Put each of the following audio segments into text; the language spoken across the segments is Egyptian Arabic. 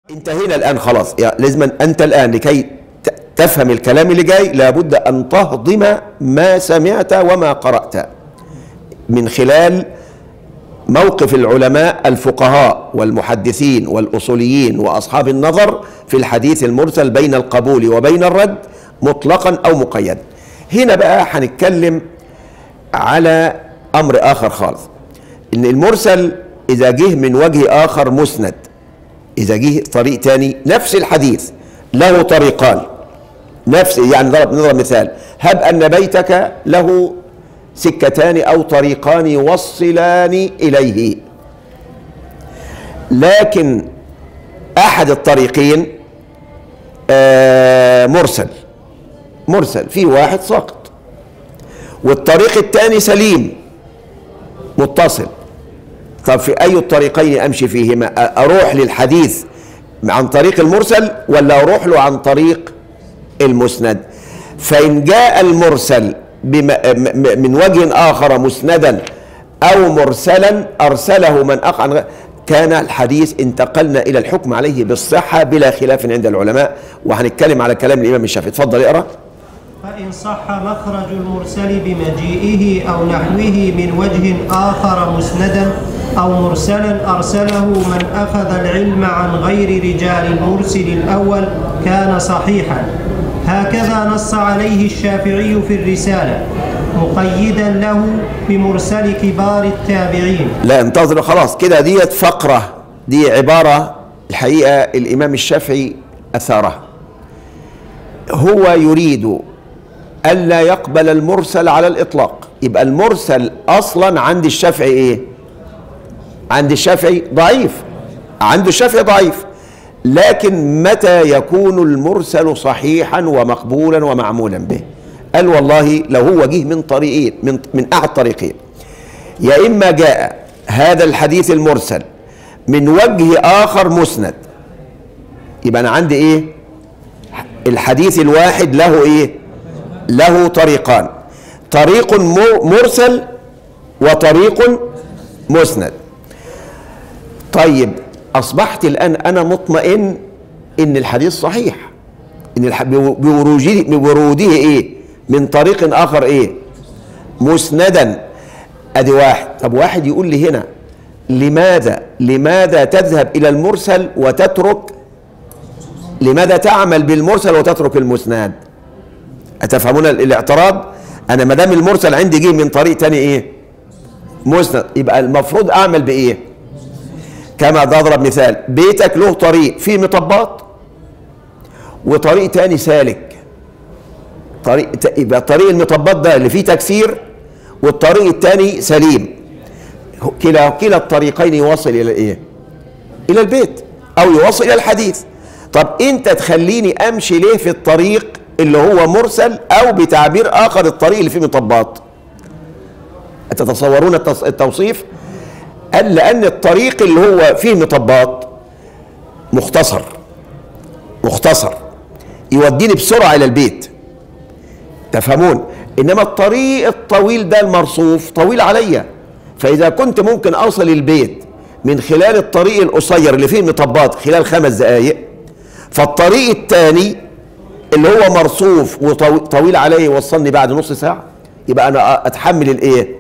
انتهينا الآن خلاص يا لازم أنت الآن لكي ت- تفهم الكلام اللي جاي لابد أن تهضم ما سمعت وما قرأت من خلال موقف العلماء الفقهاء والمحدثين والأصوليين وأصحاب النظر في الحديث المرسل بين القبول وبين الرد مطلقا أو مقيدا هنا بقى هنتكلم على أمر آخر خالص إن المرسل إذا جه من وجه آخر مسند إذا جه طريق تاني نفس الحديث له طريقان نفس يعني نضرب نضرب مثال هب أن بيتك له سكتان أو طريقان يوصلان إليه لكن أحد الطريقين آه، مرسل مرسل في واحد ساقط والطريق الثاني سليم متصل طب في أي الطريقين أمشي فيهما أ- أروح للحديث عن طريق المرسل ولا أروح له عن طريق المسند فإن جاء المرسل بم م- م- من وجه آخر مسندا أو مرسلا أرسله من أقع عن غير- كان الحديث انتقلنا إلى الحكم عليه بالصحة بلا خلاف عند العلماء وهنتكلم على كلام الإمام الشافعي اتفضل اقرأ فإن صح مخرج المرسل بمجيئه أو نحوه من وجه آخر مسندا أو مرسلا أرسله من أخذ العلم عن غير رجال المرسل الأول كان صحيحا هكذا نص عليه الشافعي في الرسالة مقيدا له بمرسل كبار التابعين لا انتظروا خلاص كده ديت فقرة دي عبارة الحقيقة الإمام الشافعي أثارها هو يريد ألا يقبل المرسل على الإطلاق يبقى المرسل أصلا عند الشافعي إيه عند الشافعي ضعيف عند الشافعي ضعيف لكن متى يكون المرسل صحيحا ومقبولا ومعمولا به قال والله لو هو جه من طريقين من, من أحد طريقين يا إما جاء هذا الحديث المرسل من وجه آخر مسند يبقى أنا عندي إيه الحديث الواحد له إيه له طريقان طريق مر- مرسل وطريق مسند طيب أصبحت الآن أنا مطمئن إن الحديث صحيح إن الح... بوروده بوروده إيه من طريق آخر إيه مسندا ادي واحد طب واحد يقول لي هنا لماذا لماذا تذهب الى المرسل وتترك لماذا تعمل بالمرسل وتترك المسند اتفهمون ال- الاعتراض انا ما دام المرسل عندي جه من طريق تاني ايه مسند يبقى المفروض اعمل بايه كما بضرب مثال بيتك له طريق فيه مطبات وطريق تاني سالك طريق ت- يبقى طريق المطبات ده اللي فيه تكسير والطريق الثاني سليم كلا كلا الطريقين يوصل الى ايه الى البيت او يوصل الى الحديث طب انت تخليني امشي ليه في الطريق اللي هو مرسل او بتعبير اخر الطريق اللي فيه مطبات تتصورون التص- التوصيف قال لان الطريق اللي هو فيه مطبات مختصر مختصر يوديني بسرعه الى البيت تفهمون انما الطريق الطويل ده المرصوف طويل عليا فاذا كنت ممكن اوصل البيت من خلال الطريق القصير اللي فيه مطبات خلال خمس دقائق فالطريق الثاني اللي هو مرصوف وطويل عليا يوصلني بعد نص ساعه يبقى انا اتحمل الايه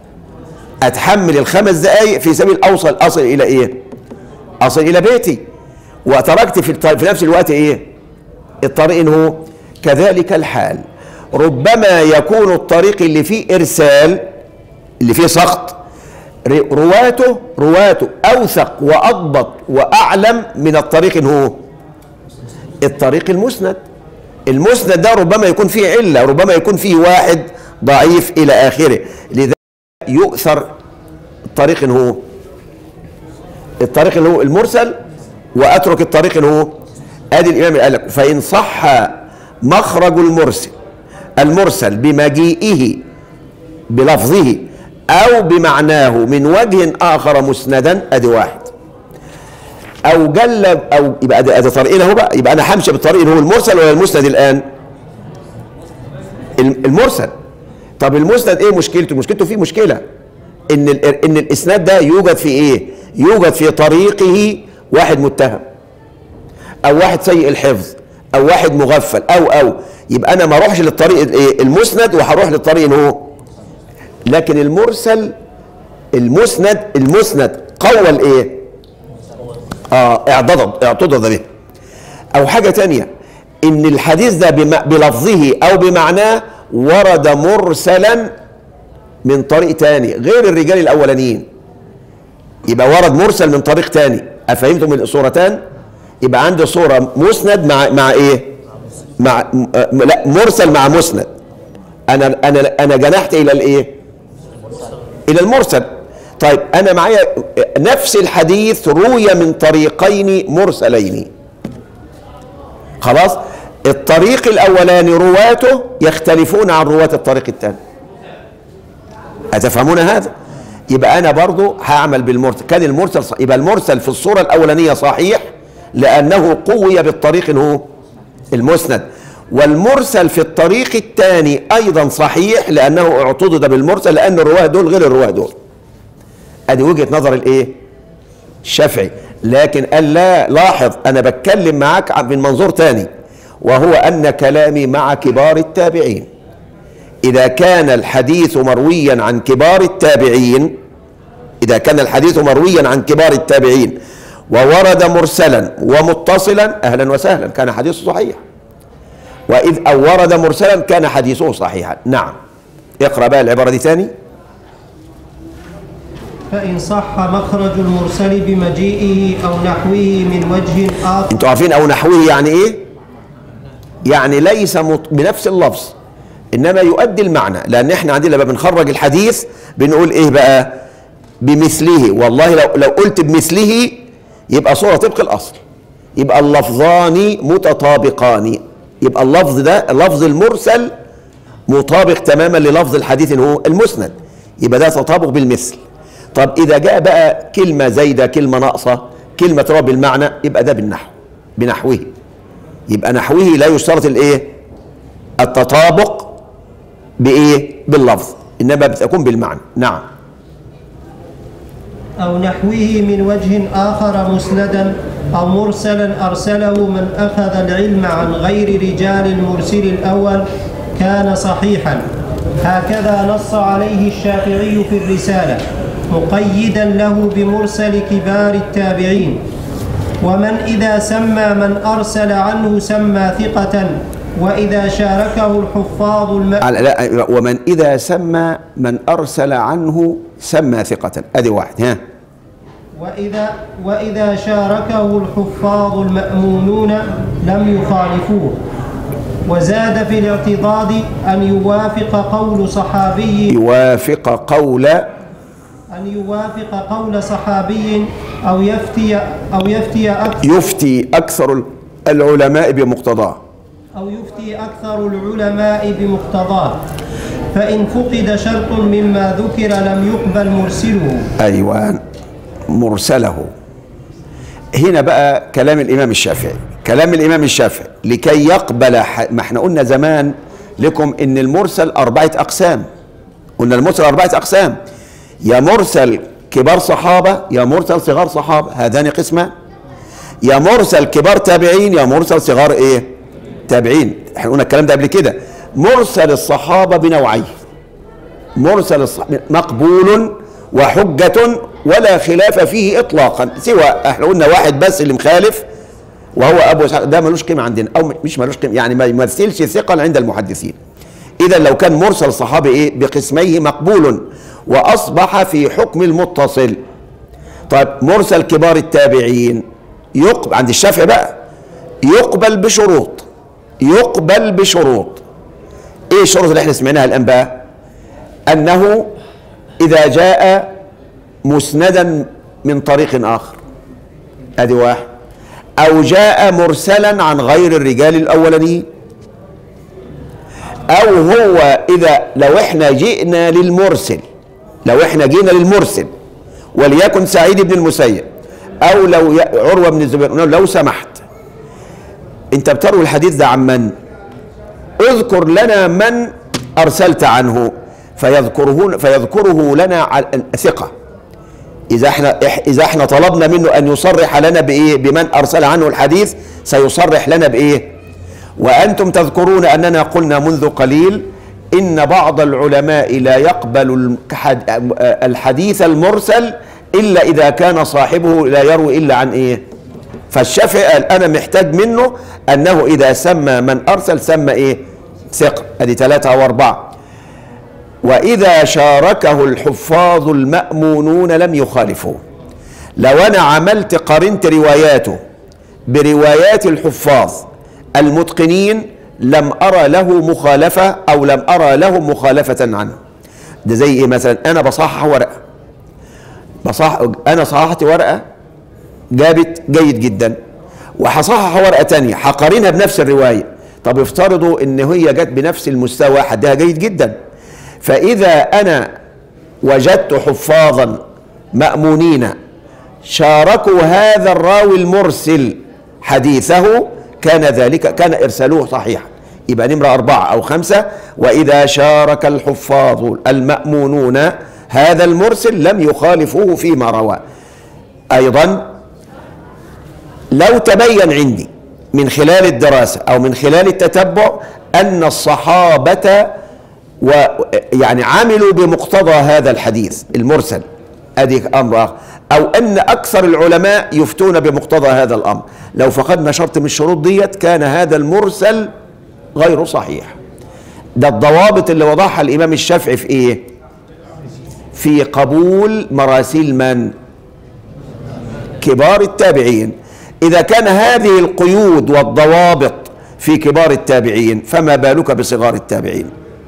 اتحمل الخمس دقائق في سبيل اوصل اصل الى ايه اصل الى بيتي وتركت في, الط- في نفس الوقت ايه الطريق إن هو كذلك الحال ربما يكون الطريق اللي فيه إرسال اللي فيه سقط ر- رواته رواته أوثق وأضبط وأعلم من الطريق إن هو الطريق المسند المسند ده ربما يكون فيه علة ربما يكون فيه واحد ضعيف إلى آخره لذلك يؤثر الطريق إن هو الطريق اللي هو المرسل واترك الطريق اللي هو ادي الامام قال لك فان صح مخرج المرسل المرسل بمجيئه بلفظه او بمعناه من وجه اخر مسندا ادي واحد او جلب او يبقى ادي ادي طريقين اهو بقى يبقى انا همشي بالطريق اللي هو المرسل ولا المسند الان الم- المرسل طب المسند ايه مشكلته مشكلته فيه مشكله ان ال- ان الاسناد ده يوجد في ايه يوجد في طريقه واحد متهم او واحد سيء الحفظ او واحد مغفل او او يبقى انا ما اروحش للطريق الايه المسند وهروح للطريق اللي هو لكن المرسل المسند المسند قوى الايه اه اعتضد اعتضد به او حاجه تانية ان الحديث ده بم- بلفظه او بمعناه ورد مرسلا من طريق تاني غير الرجال الاولانيين يبقى ورد مرسل من طريق تاني افهمتم الصورتان يبقى عندي صوره مسند مع مع ايه مع م- آه، لا مرسل مع مسند انا انا انا جنحت الى الايه الى المرسل طيب انا معايا نفس الحديث روي من طريقين مرسلين خلاص الطريق الاولاني رواته يختلفون عن رواه الطريق الثاني أتفهمون هذا؟ يبقى أنا برضو هعمل بالمرسل كان المرسل صح... يبقى المرسل في الصورة الأولانية صحيح لأنه قوي بالطريق اللي هو المسند والمرسل في الطريق الثاني أيضا صحيح لأنه اعتضد بالمرسل لأن الرواه دول غير الرواه دول أدي وجهة نظر الإيه؟ الشافعي لكن قال لا لاحظ أنا بتكلم معاك من منظور تاني وهو أن كلامي مع كبار التابعين إذا كان الحديث مرويا عن كبار التابعين إذا كان الحديث مرويا عن كبار التابعين وورد مرسلا ومتصلا أهلا وسهلا كان حديثه صحيح وإذ أو ورد مرسلا كان حديثه صحيحا نعم اقرأ بقى العبارة دي ثاني فإن صح مخرج المرسل بمجيئه أو نحوه من وجه آخر انتوا عارفين أو نحوه يعني إيه يعني ليس مط... بنفس اللفظ انما يؤدي المعنى لان احنا عندنا لما بنخرج الحديث بنقول ايه بقى بمثله والله لو لو قلت بمثله يبقى صوره طبق الاصل يبقى اللفظان متطابقان يبقى اللفظ ده اللفظ المرسل مطابق تماما للفظ الحديث اللي هو المسند يبقى ده تطابق بالمثل طب اذا جاء بقى كلمه زايده كلمه ناقصه كلمه ترى بالمعنى يبقى ده بالنحو بنحوه يبقى نحوه لا يشترط الايه التطابق بايه باللفظ انما بتكون بالمعنى نعم أو نحوه من وجه آخر مسندا أو مرسلا أرسله من أخذ العلم عن غير رجال المرسل الأول كان صحيحا هكذا نص عليه الشافعي في الرسالة مقيدا له بمرسل كبار التابعين ومن إذا سمى من أرسل عنه سمى ثقة وإذا شاركه الحفاظ الم... على لا ومن اذا سمى من ارسل عنه سمى ثقه ادي واحد ها وإذا, وإذا شاركه الحفاظ المأمونون لم يخالفوه وزاد في الاعتضاد أن يوافق قول صحابي يوافق قول أن يوافق قول صحابي أو يفتي أو يفتي أكثر يفتي اكثر العلماء بمقتضاه أو يفتي أكثر العلماء بمقتضاه فإن فقد شرط مما ذكر لم يقبل مرسله ايوه مرسله هنا بقى كلام الامام الشافعي كلام الامام الشافعي لكي يقبل ح... ما احنا قلنا زمان لكم ان المرسل اربعه اقسام قلنا المرسل اربعه اقسام يا مرسل كبار صحابه يا مرسل صغار صحابه هذان قسمان يا مرسل كبار تابعين يا مرسل صغار ايه تابعين احنا قلنا الكلام ده قبل كده مرسل الصحابه بنوعين مرسل الصحابة مقبول وحجة ولا خلاف فيه اطلاقا سوى احنا قلنا واحد بس اللي مخالف وهو ابو اسحاق ده ملوش قيمه عندنا او مش ملوش قيمه يعني ما يمثلش ثقل عند المحدثين اذا لو كان مرسل صحابي ايه بقسميه مقبول واصبح في حكم المتصل طيب مرسل كبار التابعين يقبل عند الشافعي بقى يقبل بشروط يقبل بشروط ايه الشروط اللي احنا سمعناها الان بقى انه اذا جاء مسندا من طريق اخر ادي واحد او جاء مرسلا عن غير الرجال الاولانيين او هو اذا لو احنا جئنا للمرسل لو احنا جينا للمرسل وليكن سعيد بن المسيب او لو ي- عروه بن الزبير قلنا له لو سمحت انت بتروي الحديث ده عن من اذكر لنا من ارسلت عنه فيذكره فيذكره لنا عن ثقه اذا احنا إح- اذا احنا طلبنا منه ان يصرح لنا بايه بمن ارسل عنه الحديث سيصرح لنا بايه وانتم تذكرون اننا قلنا منذ قليل ان بعض العلماء لا يقبل الحد- الحديث المرسل الا اذا كان صاحبه لا يروي الا عن ايه فالشافعي قال انا محتاج منه انه اذا سمى من ارسل سمى ايه ثقه ادي ثلاثه او اربعه واذا شاركه الحفاظ المامونون لم يخالفوه لو انا عملت قارنت رواياته بروايات الحفاظ المتقنين لم ارى له مخالفه او لم ارى له مخالفه عنه ده زي ايه مثلا انا بصحح ورقه بصح انا صححت ورقه جابت جيد جدا وهصحح ورقه تانية هقارنها بنفس الروايه طب افترضوا ان هي جت بنفس المستوى حدها جيد جدا فاذا انا وجدت حفاظا مامونين شاركوا هذا الراوي المرسل حديثه كان ذلك كان ارسالوه صحيحا يبقى نمره اربعه او خمسه واذا شارك الحفاظ المامونون هذا المرسل لم يخالفوه فيما روى ايضا لو تبين عندي من خلال الدراسه او من خلال التتبع ان الصحابه و يعني عملوا بمقتضى هذا الحديث المرسل ادي امر اخر او ان اكثر العلماء يفتون بمقتضى هذا الامر لو فقدنا شرط من الشروط ديت كان هذا المرسل غير صحيح ده الضوابط اللي وضعها الامام الشافعي في ايه في قبول مراسيل من كبار التابعين اذا كان هذه القيود والضوابط في كبار التابعين فما بالك بصغار التابعين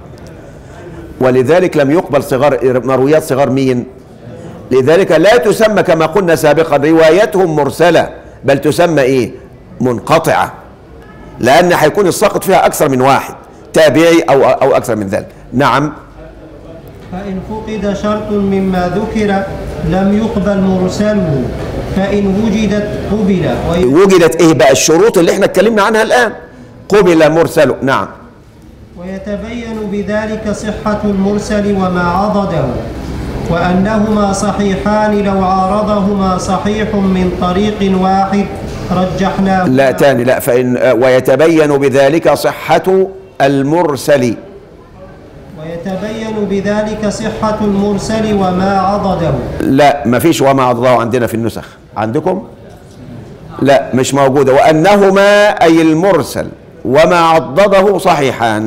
ولذلك لم يقبل صغار مرويات صغار مين لذلك لا تسمى كما قلنا سابقا روايتهم مرسلة بل تسمى ايه منقطعة لأن هيكون الساقط فيها أكثر من واحد تابعي أو أو أكثر من ذلك نعم فإن فقد شرط مما ذكر لم يقبل مرسله فإن وجدت قبل وي- وجدت ايه بقى الشروط اللي احنا اتكلمنا عنها الآن قبل مرسله نعم ويتبين بذلك صحة المرسل وما عضده وأنهما صحيحان لو عارضهما صحيح من طريق واحد رجحناه لا تاني لا فإن ويتبين بذلك صحة المرسل ويتبين بذلك صحة المرسل وما عضده لا ما فيش وما عضده عندنا في النسخ عندكم لا مش موجودة وأنهما أي المرسل وما عضده صحيحان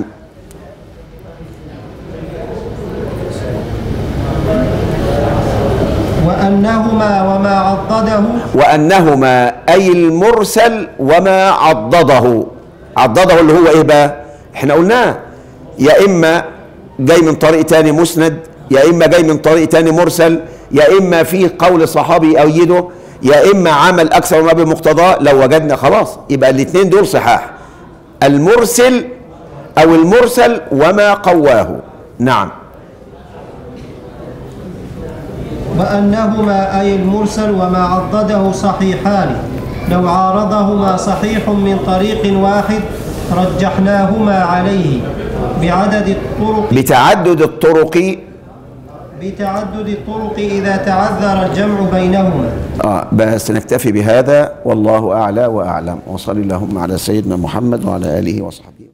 وأنهما وما عضده وأنهما أي المرسل وما عضده عضده اللي هو إيه بقى احنا قلناه يا إما جاي من طريق تاني مسند يا إما جاي من طريق تاني مرسل يا إما فيه قول صحابي يؤيده يا إما عمل أكثر ما بمقتضاه لو وجدنا خلاص يبقى الاثنين دول صحاح المرسل أو المرسل وما قواه نعم وأنهما أي المرسل وما عضده صحيحان لو عارضهما صحيح من طريق واحد رجحناهما عليه بعدد الطرق بتعدد الطرق بتعدد الطرق إذا تعذر الجمع بينهما آه بس نكتفي بهذا والله أعلى وأعلم وصلي اللهم على سيدنا محمد وعلى آله وصحبه